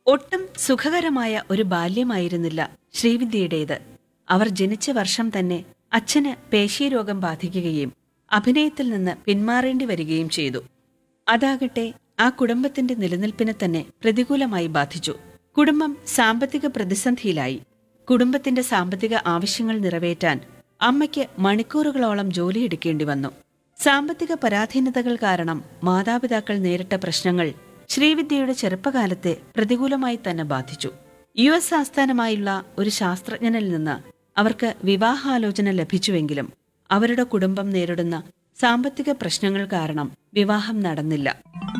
ഒട്ടും സുഖകരമായ ഒരു ബാല്യമായിരുന്നില്ല ശ്രീവിദ്യയുടേത് അവർ ജനിച്ച വർഷം തന്നെ അച്ഛന് പേശീരോഗം ബാധിക്കുകയും അഭിനയത്തിൽ നിന്ന് പിന്മാറേണ്ടി വരികയും ചെയ്തു അതാകട്ടെ ആ കുടുംബത്തിന്റെ നിലനിൽപ്പിനെ തന്നെ പ്രതികൂലമായി ബാധിച്ചു കുടുംബം സാമ്പത്തിക പ്രതിസന്ധിയിലായി കുടുംബത്തിന്റെ സാമ്പത്തിക ആവശ്യങ്ങൾ നിറവേറ്റാൻ അമ്മയ്ക്ക് മണിക്കൂറുകളോളം ജോലിയെടുക്കേണ്ടി വന്നു സാമ്പത്തിക പരാധീനതകൾ കാരണം മാതാപിതാക്കൾ നേരിട്ട പ്രശ്നങ്ങൾ ശ്രീവിദ്യയുടെ ചെറുപ്പകാലത്തെ പ്രതികൂലമായി തന്നെ ബാധിച്ചു യു എസ് ആസ്ഥാനമായുള്ള ഒരു ശാസ്ത്രജ്ഞനിൽ നിന്ന് അവർക്ക് വിവാഹാലോചന ലഭിച്ചുവെങ്കിലും അവരുടെ കുടുംബം നേരിടുന്ന സാമ്പത്തിക പ്രശ്നങ്ങൾ കാരണം വിവാഹം നടന്നില്ല